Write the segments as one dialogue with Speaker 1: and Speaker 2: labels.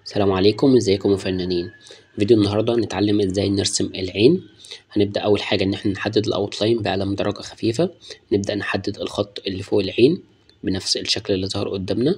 Speaker 1: السلام عليكم ازيكم يا فنانين فيديو النهاردة هنتعلم ازاي نرسم العين هنبدأ أول حاجة إن احنا نحدد الأوتلاين بقلم درجة خفيفة نبدأ نحدد الخط اللي فوق العين بنفس الشكل اللي ظهر قدامنا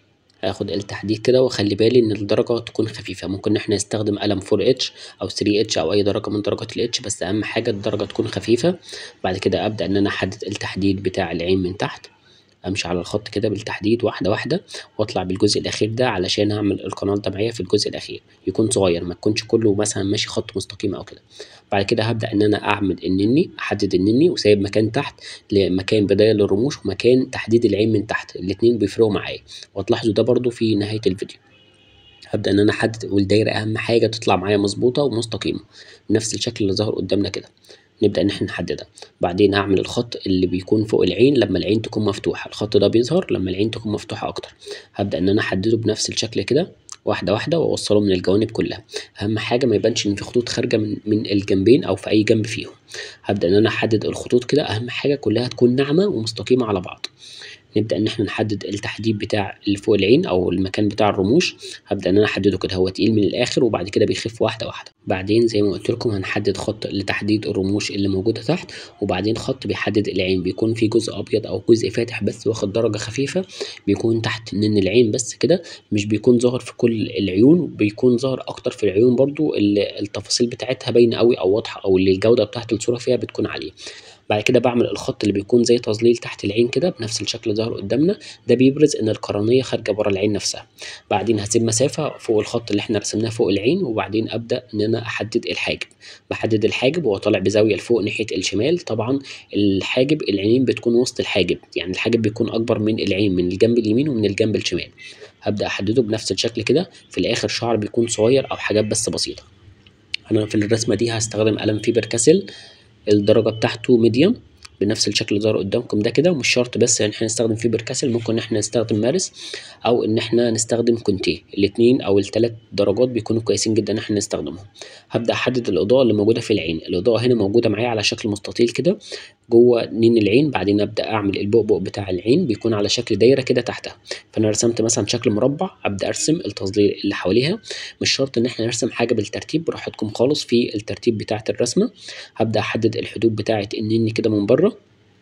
Speaker 1: هاخد التحديد كده واخلي بالي إن الدرجة تكون خفيفة ممكن إن احنا نستخدم قلم فور اتش أو ثري اتش أو أي درجة من درجات الاتش بس أهم حاجة الدرجة تكون خفيفة بعد كده أبدأ إن أنا أحدد التحديد بتاع العين من تحت امشي على الخط كده بالتحديد واحده واحده واطلع بالجزء الاخير ده علشان اعمل القناه الطبيعيه في الجزء الاخير يكون صغير ما تكونش كله مثلا ماشي خط مستقيم او كده بعد كده هبدا ان انا اعمل النني احدد النني وسايب مكان تحت لمكان بدايه للرموش ومكان تحديد العين من تحت الاتنين بيفرقوا معايا وهتلاحظوا ده برضو في نهايه الفيديو هبدا ان انا احدد والدايره اهم حاجه تطلع معايا مظبوطه ومستقيمه بنفس الشكل اللي ظهر قدامنا كده نبدأ إن احنا نحددها بعدين أعمل الخط اللي بيكون فوق العين لما العين تكون مفتوحة الخط ده بيظهر لما العين تكون مفتوحة أكتر هبدأ إن أنا أحدده بنفس الشكل كده واحدة واحدة وأوصله من الجوانب كلها أهم حاجة ما يبانش إن في خطوط خارجة من, من الجنبين أو في أي جنب فيهم هبدأ إن أنا أحدد الخطوط كده أهم حاجة كلها تكون ناعمة ومستقيمة على بعض نبدأ إن احنا نحدد التحديد بتاع اللي فوق العين أو المكان بتاع الرموش هبدأ إن أنا أحدده كده هو تقيل من الآخر وبعد كده بيخف واحدة واحدة بعدين زي ما قلت لكم هنحدد خط لتحديد الرموش اللي موجودة تحت وبعدين خط بيحدد العين بيكون فيه جزء أبيض أو جزء فاتح بس واخد درجة خفيفة بيكون تحت نن العين بس كده مش بيكون ظاهر في كل العيون بيكون ظاهر أكتر في العيون برضو اللي التفاصيل بتاعتها باينة أوي أو واضحة أو اللي الجودة بتاعت الصورة فيها بتكون عالية بعد كده بعمل الخط اللي بيكون زي تظليل تحت العين كده بنفس الشكل اللي ظهر قدامنا ده بيبرز ان القرنيه خارجه بره العين نفسها بعدين هسيب مسافه فوق الخط اللي احنا رسمناه فوق العين وبعدين ابدا ان انا احدد الحاجب بحدد الحاجب وهو طالع بزاويه لفوق ناحيه الشمال طبعا الحاجب العينين بتكون وسط الحاجب يعني الحاجب بيكون اكبر من العين من الجنب اليمين ومن الجنب الشمال هبدا احدده بنفس الشكل كده في الاخر شعر بيكون صغير او حاجات بس بسيطه انا في الرسمه دي هستخدم قلم فيبر كاسل الدرجه بتاعته ميديوم بنفس الشكل اللي ظهر قدامكم ده كده ومش شرط بس ان احنا نستخدم فيبر كاسل ممكن ان احنا نستخدم مارس او ان احنا نستخدم كونتيه الاتنين او التلات درجات بيكونوا كويسين جدا ان احنا نستخدمهم هبدا احدد الاضاءه اللي موجوده في العين الاضاءه هنا موجوده معايا على شكل مستطيل كده جوه نين العين بعدين ابدا اعمل البؤبؤ بتاع العين بيكون على شكل دايره كده تحتها فانا رسمت مثلا شكل مربع ابدا ارسم التظليل اللي حواليها مش شرط ان احنا نرسم حاجه بالترتيب براحتكم خالص في الترتيب بتاعه الرسمه هبدا احدد الحدود بتاعه النين كده من بره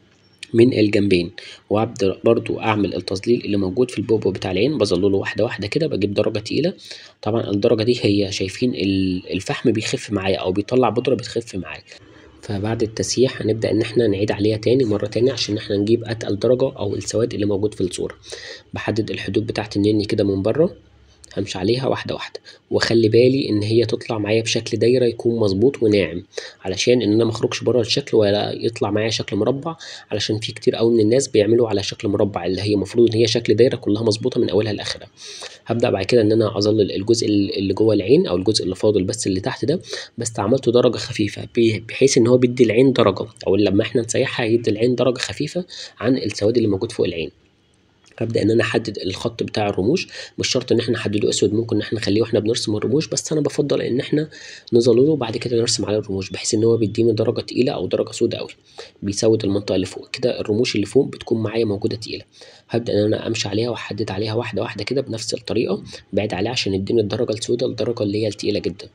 Speaker 1: من الجنبين وابدا برضو اعمل التظليل اللي موجود في البوبو بتاع العين بظلله واحده واحده كده بجيب درجه تقيله طبعا الدرجه دي هي شايفين الفحم بيخف معايا او بيطلع بودره بتخف معايا فبعد التسييح هنبدأ إن احنا نعيد عليها تاني مرة تانية عشان احنا نجيب أتقل درجة أو السواد اللي موجود في الصورة بحدد الحدود بتاعة النني كده من بره همشي عليها واحدة واحدة واخلي بالي ان هي تطلع معايا بشكل دايرة يكون مظبوط وناعم علشان ان انا مخرجش بره الشكل ولا يطلع معايا شكل مربع علشان في كتير قوي من الناس بيعملوا على شكل مربع اللي هي المفروض ان هي شكل دايرة كلها مظبوطة من اولها لاخرها هبدأ بعد كده ان انا اظلل الجزء اللي جوه العين او الجزء اللي فاضل بس اللي تحت ده بس عملته درجة خفيفة بحيث ان هو بيدي العين درجة او لما احنا نسيحها يدي العين درجة خفيفة عن السواد اللي موجود فوق العين هبدا ان انا احدد الخط بتاع الرموش مش شرط ان احنا نحدده اسود ممكن ان احنا نخليه واحنا بنرسم الرموش بس انا بفضل ان احنا نظلله وبعد كده نرسم عليه الرموش بحيث ان هو بيديني درجه تقيله او درجه سوداء قوي بيسود المنطقه اللي فوق كده الرموش اللي فوق بتكون معايا موجوده تقيله هبدا ان انا امشي عليها واحدد عليها واحده واحده كده بنفس الطريقه بعيد عليها عشان يديني الدرجه السوداء الدرجه اللي هي التقيله جدا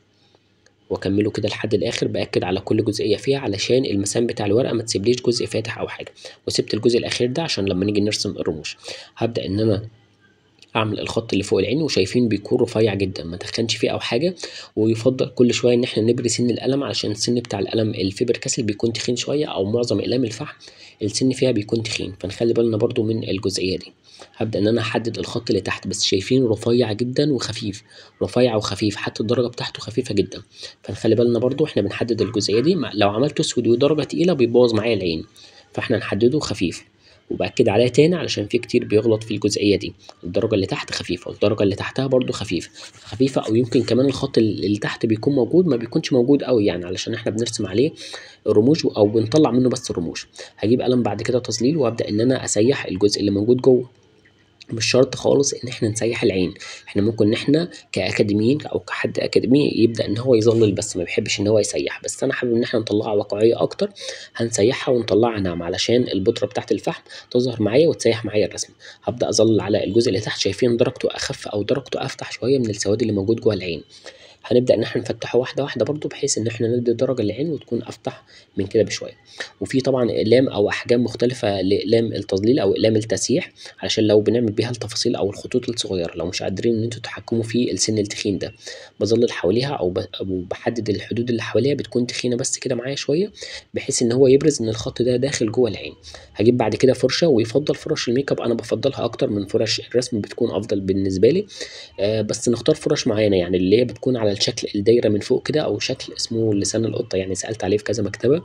Speaker 1: واكمله كده لحد الاخر باكد على كل جزئيه فيها علشان المسام بتاع الورقه ما تسيبليش جزء فاتح او حاجه وسبت الجزء الاخير ده عشان لما نيجي نرسم الرموش هبدا ان انا اعمل الخط اللي فوق العين وشايفين بيكون رفيع جدا ما تخنش فيه او حاجه ويفضل كل شويه ان احنا نبري سن القلم علشان السن بتاع القلم الفيبر كاسل بيكون تخين شويه او معظم اقلام الفحم السن فيها بيكون تخين فنخلي بالنا برضو من الجزئيه دي هبدا ان انا احدد الخط اللي تحت بس شايفين رفيع جدا وخفيف رفيع وخفيف حتى الدرجه بتاعته خفيفه جدا فنخلي بالنا برضو احنا بنحدد الجزئيه دي لو عملته اسود ودرجه تقيله بيبوظ معايا العين فاحنا نحدده خفيف وبأكد عليها تاني علشان في كتير بيغلط في الجزئية دي الدرجة اللي تحت خفيفة والدرجة اللي تحتها برضو خفيفة خفيفة أو يمكن كمان الخط اللي تحت بيكون موجود ما بيكونش موجود قوي يعني علشان احنا بنرسم عليه الرموش أو بنطلع منه بس الرموش هجيب قلم بعد كده تظليل وأبدأ إن أنا أسيح الجزء اللي موجود جوه مش شرط خالص إن إحنا نسيّح العين، إحنا ممكن إن إحنا كأكاديميين أو كحد أكاديمي يبدأ إن هو يظلل بس ما بيحبش إن هو يسيّح، بس أنا حابب إن إحنا نطلّعها واقعية أكتر هنسيّحها ونطلّعها ناعمة علشان البودرة بتاعة الفحم تظهر معايا وتسيّح معايا الرسمة، هابدأ أظلل على الجزء اللي تحت شايفين درجته أخف أو درجته أفتح شوية من السواد اللي موجود جوّه العين، هنبدأ إن إحنا نفتحه واحدة واحدة برضه بحيث إن إحنا ندّي درجة للعين وتكون أفتح من كده بشوية، وفي طبعًا أقلام أو أحجام مختلفة لأقلام التظليل أو أقلام التسييح علشان لو بنعمل بيها التفاصيل أو الخطوط الصغيرة لو مش قادرين إن أنتم تتحكموا في السن التخين ده، باظلل حواليها أو ب أو باحدد الحدود اللي حواليها بتكون تخينة بس كده معايا شوية بحيث إن هو يبرز إن الخط ده داخل جوّه العين، هاجيب بعد كده فرشة ويُفضّل فرش الmakeup أنا بافضّلها أكتر من فرش الرسم بتكون أفضل بالنسبة لي، آآ بس نختار فرش معيّنة يعني اللي هي بتكون على الشكل الدايرة من فوق كده أو شكل اسمه لسان القطة يعني سألت عليه في كذا مكتبة،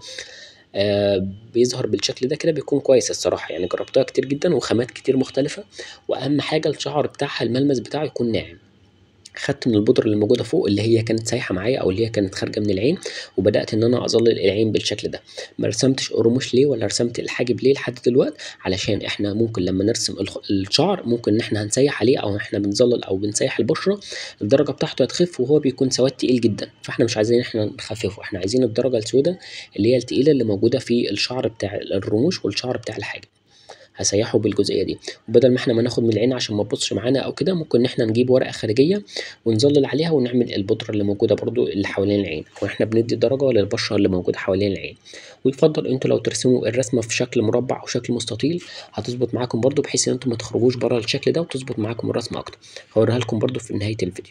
Speaker 1: آآ بيظهر بالشكل ده كده بيكون كويس الصراحة يعني جربتها كتير جدًا وخامات كتير مختلفة، وأهم حاجة الشعر بتاعها الملمس بتاعه يكون ناعم، خدت من البودرة اللي موجودة فوق اللي هي كانت سايحة معايا أو اللي هي كانت خارجة من العين، وبدأت إن أنا أظلل العين بالشكل ده، ما رسمتش الرموش ليه ولا رسمت الحاجب ليه لحد دلوقتي علشان إحنا ممكن لمّا نرسم الخ الشعر ممكن إن إحنا هنسيّح عليه أو إحنا بنظلل أو بنسيّح البشرة الدرجة بتاعته هتخف وهو بيكون سواد تقيل جدًا، فإحنا مش عايزين إن إحنا نخففه إحنا عايزين الدرجة السودا اللي هي التقيلة اللي موجودة في الشعر بتاع الرموش والشعر بتاع الحاجب، هاسيّحه بالجزئية دي، وبدل ما إحنا ما ناخد من العين عشان ما تبوظش معانا أو كده ممكن إن إحنا نجيب ورقة خارجية ونظلل عليها ونعمل البودرة اللي موجودة برضه اللي حوالين العين، وإحنا بندّي درجة للبشرة اللي موجودة حوالين العين، ويُفضّل أنتم لو ترسموا الرسمة في شكل مربع أو شكل مستطيل هتضبط معاكم برضه بحيث إن أنتم ما تخرجوش برّه الشكل ده وتضبط معاكم الرسمة أكتر، هاوريها لكم برضه في نهاية الفيديو.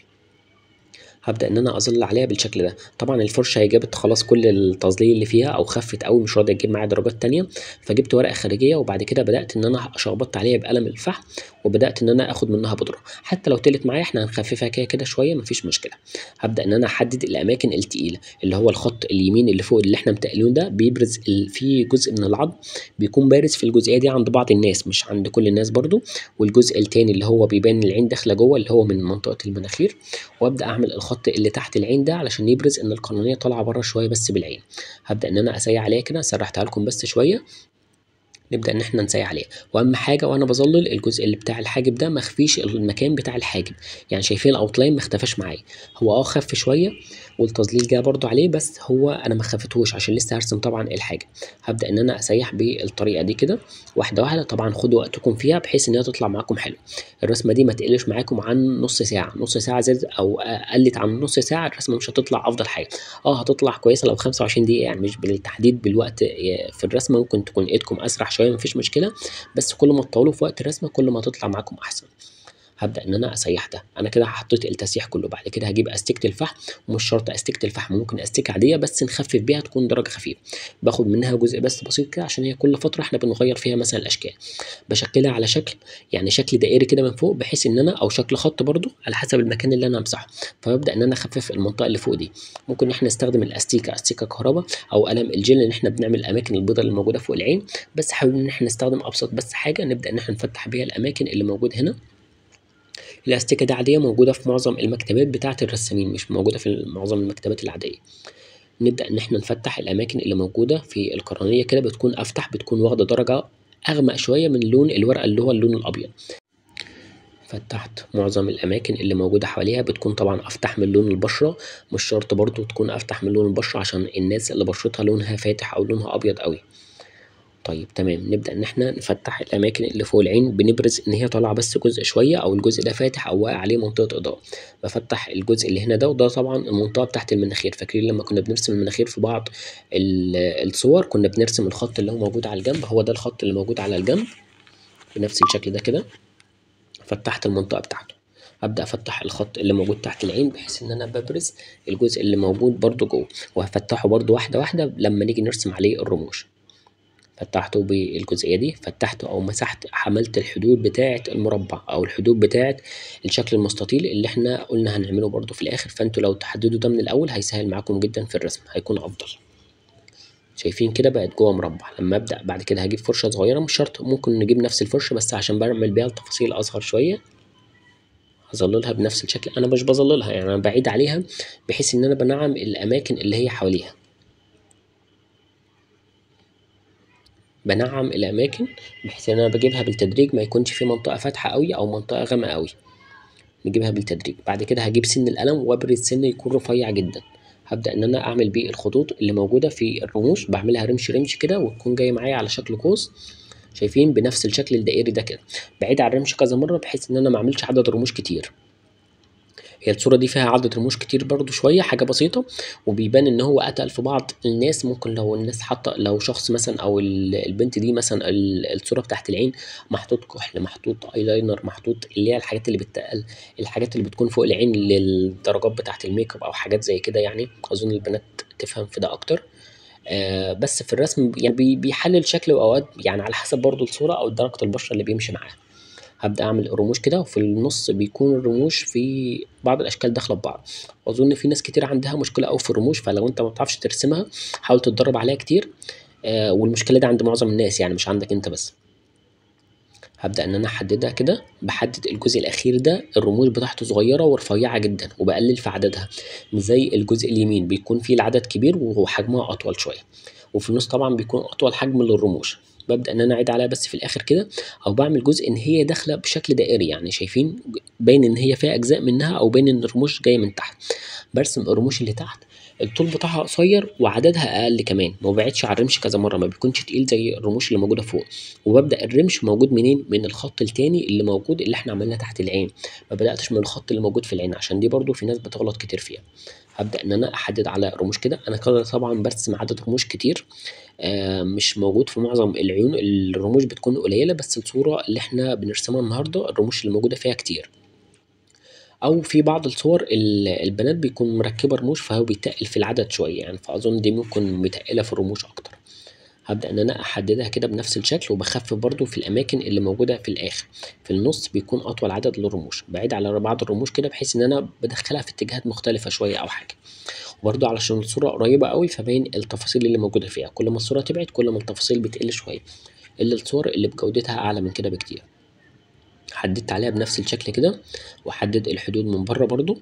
Speaker 1: هابدأ إن أنا أظلل عليها بالشكل ده، طبعًا الفرشة هي جابت خلاص كل التظليل اللي فيها أو خفِّت أوي مش راضية تجيب معايا درجات تانية، فجِبت ورقة خارجية وبعد كده بدأت إن أنا شخبطت عليها بقلم الفحم وبدأت إن أنا آخد منها بودرة، حتى لو تقلت معايا إحنا هنخففها كده كده شوية ما فيش مشكلة، هابدأ إن أنا أحدد الأماكن التقيلة اللي هو الخط اليمين اللي فوق اللي إحنا متقلينه ده بيبرز ال في جزء من العضم بيكون بارز في الجزئية دي عند بعض الناس مش عند كل الناس برضه، والجزء التاني اللي هو بيبان العين داخلة جوّه اللي هو من منطقة المناخير، وأبدأ أعمل الخط اللي تحت العين ده علشان يبرز إن القرنية طالعة برّه شوية بس بالعين، هابدأ إن أنا أسيّح عليها كده سرّحتها لكم بس شوية، نبدأ إن إحنا نسيّح عليها، وأهم حاجة وأنا باظلل الجزء اللي بتاع الحاجب ده ما اخفيش المكان بتاع الحاجب، يعني شايفين الoutline ما اختفاش معايا، هو آه خَف شوية والتظليل جه برضه عليه بس هو أنا ما خفيتهوش عشان لسه هارسم طبعًا الحاجب، هابدأ إن أنا أسيّح بالطريقة دي كده واحدة واحدة طبعًا خدوا وقتكم فيها بحيث إن هي تطلع معاكم حلوة، الرسمة دي ما تقلش معاكم عن نُص ساعة، نُص ساعة زادت أو أ قلِّت عن نُص ساعة الرسمة مش هتطلع أفضل حاجة، آه هتطلع كويسة لو 25 دقيقة يعني مش بالتحديد بالوقت آآ في الرسمة ممكن تكون إيدكم أسرح شوية ما فيش مشكلة، بس كل ما تطوّلوا في وقت الرسمة كل ما هتطلع معاكم أحسن. هابدأ إن أنا أسيّح ده، أنا كده حطيت التسييح كله، بعد كده هاجيب أستيكة الفحم ومش شرط أستيكة الفحم ممكن أستيكة عادية بس نخفف بيها تكون درجة خفيفة، باخد منها جزء بس بسيط كده عشان هي كل فترة إحنا بنغيّر فيها مثلًا الأشكال، باشكلها على شكل يعني شكل دائري كده من فوق بحيث إن أنا أو شكل خط برضه على حسب المكان اللي أنا هامسحه، فبابدأ إن أنا أخفف المنطقة اللي فوق دي، ممكن إن إحنا نستخدم الأستيكة أستيكة كهربا أو قلم الجل إن إحنا بنعمل الأماكن البيضا اللي موجودة فوق العين، بس حابين إن إحنا نستخدم أبسط بس حاجة نبدأ إن إحنا نفتح بيها الأماكن اللي موجودة هنا. الأستيكة دي عادية موجودة في معظم المكتبات بتاعة الرسامين مش موجودة في معظم المكتبات العادية، نبدأ إن إحنا نفتح الأماكن اللي موجودة في القرنية كده بتكون أفتح بتكون واخدة درجة أغمق شوية من لون الورقة اللي هو اللون الأبيض. فتحت معظم الأماكن اللي موجودة حواليها بتكون طبعًا أفتح من لون البشرة، مش شرط برضه تكون أفتح من لون البشرة عشان الناس اللي بشرتها لونها فاتح أو لونها أبيض أوي. طيب تمام، نبدأ إن إحنا نفتح الأماكن اللي فوق العين بنبرز إن هي طالعة بس جزء شوية أو الجزء ده فاتح أو واقع عليه منطقة إضاءة، بافتح الجزء اللي هنا ده وده طبعًا المنطقة بتاعة المناخير، فاكرين لما كنا بنرسم المناخير في بعض ال الصور كنا بنرسم الخط اللي هو موجود على الجنب هو ده الخط اللي موجود على الجنب بنفس الشكل ده كده، فتحت المنطقة بتاعته، أبدأ أفتح الخط اللي موجود تحت العين بحيث إن أنا بابرز الجزء اللي موجود برضه جوه، وهافتحه برضه واحدة واحدة لما نيجي نرسم عليه الرموش. فتحته بالجزئية دي فتحته أو مسحت عملت الحدود بتاعة المربع أو الحدود بتاعة الشكل المستطيل اللي إحنا قلنا هنعمله برضه في الآخر فأنتوا لو تحددوا ده من الأول هيسهل معاكم جدًا في الرسم هيكون أفضل. شايفين كده بقت جوه مربع، لما أبدأ بعد كده هاجيب فرشة صغيرة مش شرط ممكن نجيب نفس الفرشة بس عشان باعمل بيها التفاصيل أصغر شوية. هاظللها بنفس الشكل أنا مش باظللها يعني أنا باعيد عليها بحيث إن أنا بانعم الأماكن اللي هي حواليها. بانعم الأماكن بحيث إن أنا بجيبها بالتدريج ميكونش فيه منطقة فاتحة أوي أو منطقة غامقة أوي نجيبها بالتدريج بعد كده هجيب سن القلم وأبرز سن يكون رفيع جدا هبدأ إن أنا أعمل بيه الخطوط اللي موجودة في الرموش بعملها رمش رمش كده وتكون جاية معايا على شكل قوس شايفين بنفس الشكل الدائري ده كده بعيد عن الرمش كذا مرة بحيث إن أنا معملش عدد رموش كتير هي الصورة دي فيها عدد رموش كتير برضو شوية حاجة بسيطة وبيبان إن هو أتقل في بعض الناس ممكن لو الناس حاطة لو شخص مثلا أو ال- البنت دي مثلا ال- الصورة بتاعت العين محطوط كحل محطوط ايلاينر محطوط اللي هي الحاجات اللي بتتقل الحاجات اللي بتكون فوق العين للدرجات بتاعت الميك اب أو حاجات زي كده يعني أظن البنات تفهم في ده أكتر آه بس في الرسم يعني بي- بيحلل شكل وأوقات يعني على حسب برضو الصورة أو درجة البشرة اللي بيمشي معاها هبدأ أعمل رموش كده وفي النص بيكون الرموش في بعض الأشكال داخلة في بعض وأظن في ناس كتير عندها مشكلة أوي في الرموش فلو أنت مبتعرفش ترسمها حاول تتدرب عليها كتير آه والمشكلة دي عند معظم الناس يعني مش عندك أنت بس هبدأ إن أنا أحددها كده بحدد الجزء الأخير ده الرموش بتاعته صغيرة ورفيعة جدا وبقلل في عددها مش زي الجزء اليمين بيكون فيه العدد كبير وحجمها أطول شوية وفي النص طبعا بيكون أطول حجم للرموش ببدأ إن أنا أعيد عليها بس في الآخر كده أو بعمل جزء إن هي داخلة بشكل دائري يعني شايفين باين إن هي فيها أجزاء منها أو باين إن الرموش جاية من تحت برسم الرموش اللي تحت الطول بتاعها قصير وعددها أقل كمان ما ببعدش على الرمش كذا مرة ما بيكونش تقيل زي الرموش اللي موجودة فوق وببدأ الرمش موجود منين من الخط التاني اللي موجود اللي احنا عملناه تحت العين ما بدأتش من الخط اللي موجود في العين عشان دي برضو في ناس بتغلط كتير فيها هبدأ إن أنا أحدد على رموش كده أنا كده طبعا برسم عدد رموش كتير آه مش موجود في معظم العيون الرموش بتكون قليلة بس الصورة اللي احنا بنرسمها النهاردة الرموش اللي موجودة فيها كتير أو في بعض الصور ال- البنات بيكون مركبة رموش فهو بيتقل في العدد شوية يعني فأظن دي ممكن متقلة في الرموش أكتر هبدأ إن أنا أحددها كده بنفس الشكل وبخفف برضو في الأماكن اللي موجودة في الآخر في النص بيكون أطول عدد للرموش بعيد على بعض الرموش كده بحيث إن أنا بدخلها في اتجاهات مختلفة شوية أو حاجة وبرضو علشان الصورة قريبة قوي فباين التفاصيل اللي موجودة فيها كل ما الصورة تبعد كل ما التفاصيل بتقل شوية إلا الصور اللي بجودتها أعلى من كده بكتير حددت عليها بنفس الشكل كده وأحدد الحدود من بره برضو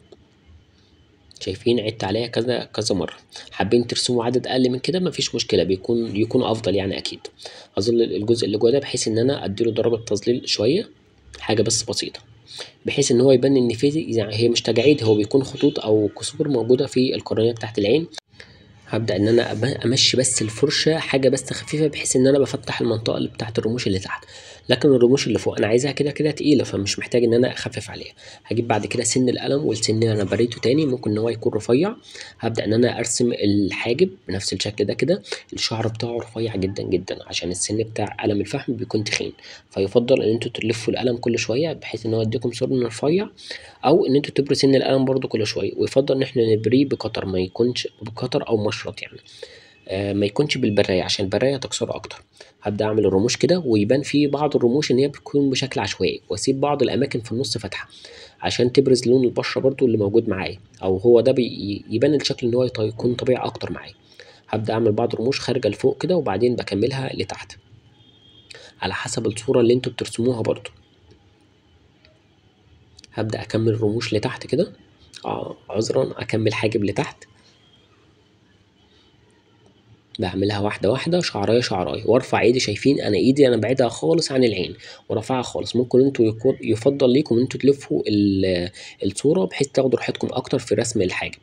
Speaker 1: شايفين عدت عليها كذا كذا مرة حابين ترسموا عدد أقل من كده مفيش مشكلة بيكون يكون أفضل يعني أكيد أظل الجزء اللي جوه ده بحيث إن أنا أديله درجة تظليل شوية حاجة بس بسيطة بحيث إن هو يبان إن في يعني هي مش تجاعيد هو بيكون خطوط أو كسور موجودة في القرنية بتاعة العين هبدأ إن أنا أم- أمشي بس الفرشة حاجة بس خفيفة بحيث إن أنا بفتح المنطقة اللي بتاعة الرموش اللي تحت لكن الرموش اللي فوق أنا عايزها كده كده تقيلة فمش محتاج إن أنا أخفف عليها هجيب بعد كده سن القلم والسن اللي أنا بريته تاني ممكن إن هو يكون رفيع هبدأ إن أنا أرسم الحاجب بنفس الشكل ده كده الشعر بتاعه رفيع جدا جدا عشان السن بتاع قلم الفحم بيكون تخين فيفضل إن انتوا تلفوا القلم كل شوية بحيث إن هو يديكم سن رفيع أو إن انتوا تبروا سن القلم برضو كل شوية ويفضل إن احنا نبريه بقطر ما يكونش بقطر أو مشرط يعني آه، ما يكونش بالبراية عشان البراية تكسره أكتر هبدأ أعمل الرموش كده ويبان في بعض الرموش إن هي بتكون بشكل عشوائي وأسيب بعض الأماكن في النص فاتحة عشان تبرز لون البشرة برضو اللي موجود معايا أو هو ده بي- يبان الشكل إن هو يط- يكون طبيعي أكتر معايا هبدأ أعمل بعض رموش خارجة لفوق كده وبعدين بكملها لتحت على حسب الصورة اللي انتوا بترسموها برضو هبدأ أكمل رموش لتحت كده اه عذرا أكمل حاجب لتحت بعملها واحدة واحدة شعراية شعراية وارفع ايدي شايفين انا ايدي انا بعيدها خالص عن العين ورافعها خالص ممكن انتوا يكون يفضل ليكم انتوا تلفوا ال- الصورة بحيث تاخدوا راحتكم اكتر في رسم الحاجب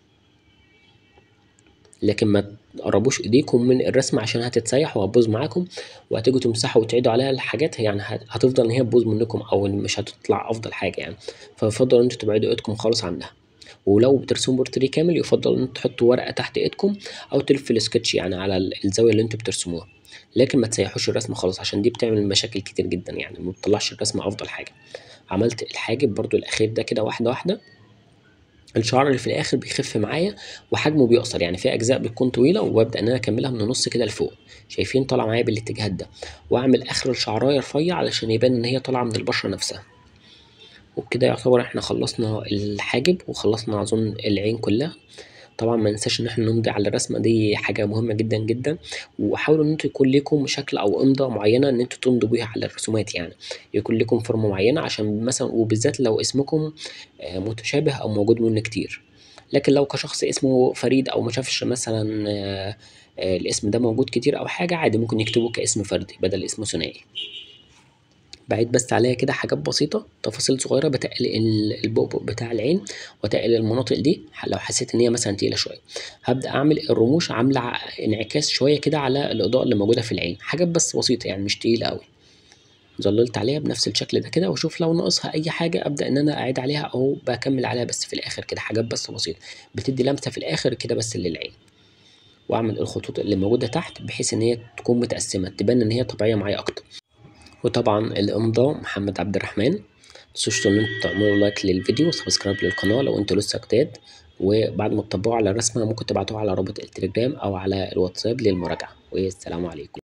Speaker 1: لكن ما تقربوش ايديكم من الرسم عشان هتتسيح وهتبوظ معاكم وهتيجوا تمسحوا وتعيدوا عليها الحاجات يعني هت- هتفضل ان هي تبوظ منكم او مش هتطلع افضل حاجة يعني فيفضل ان انتوا تبعدوا ايدكم خالص عنها ولو بترسموا بورتريه كامل يفضل ان انتوا تحطوا ورقة تحت ايدكم او تلف السكتش يعني على ال- الزاوية اللي انتوا بترسموها لكن ما تسيحوش الرسمة خالص عشان دي بتعمل مشاكل كتير جدا يعني ما بتطلعش الرسمة افضل حاجة عملت الحاجب برضو الاخير ده كده واحدة واحدة الشعر اللي في الاخر بيخف معايا وحجمه بيقصر يعني في اجزاء بتكون طويله وببدا ان انا اكملها من النص كده لفوق شايفين طالعه معايا بالاتجاه ده واعمل اخر الشعرايه رفيع علشان يبان ان هي طالعه من البشره نفسها وبكده يعتبر احنا خلصنا الحاجب وخلصنا اظن العين كلها طبعا ما ننساش ان احنا نمضي على الرسمه دي حاجه مهمه جدا جدا وحاولوا ان انتوا يكون لكم شكل او امضه معينه ان انتوا تمضوا بيها على الرسومات يعني يكون لكم فورمه معينه عشان مثلا وبالذات لو اسمكم آه، متشابه او موجود منه كتير لكن لو كشخص اسمه فريد أو ما شافش مثلًا آآ الاسم ده موجود كتير أو حاجة عادي ممكن يكتبه كاسم فردي بدل اسم ثنائي. باعيد بس عليَّ كده حاجات بسيطة تفاصيل صغيرة باتقل ال البؤبؤ بتاع العين واتقل المناطق دي ح لو حسيت إن هي مثلًا تقيلة شوية. هابدأ أعمل الرموش عاملة ع انعكاس شوية كده على الإضاءة اللي موجودة في العين، حاجات بس بسيطة يعني مش تقيلة أوي. ظللت عليها بنفس الشكل ده كده وأشوف لو ناقصها أي حاجة أبدأ إن أنا أعيد عليها أو باكمل عليها بس في الآخر كده حاجات بس بسيطة، بتدي لمسة في الآخر كده بس للعين. وأعمل الخطوط اللي موجودة تحت بحيث إن هي تكون متقسمة تبان إن هي طبيعية معايا أكتر. وطبعًا الإمضا محمد عبد الرحمن. متنسوش إن انتم تعملوا لايك للفيديو وسبسكرايب للقناة لو انتم لسه جداد، وبعد ما تطبقوا على الرسمة ممكن تبعتوها على رابط التليجرام أو على الواتساب للمراجعة، والسلام عليكم.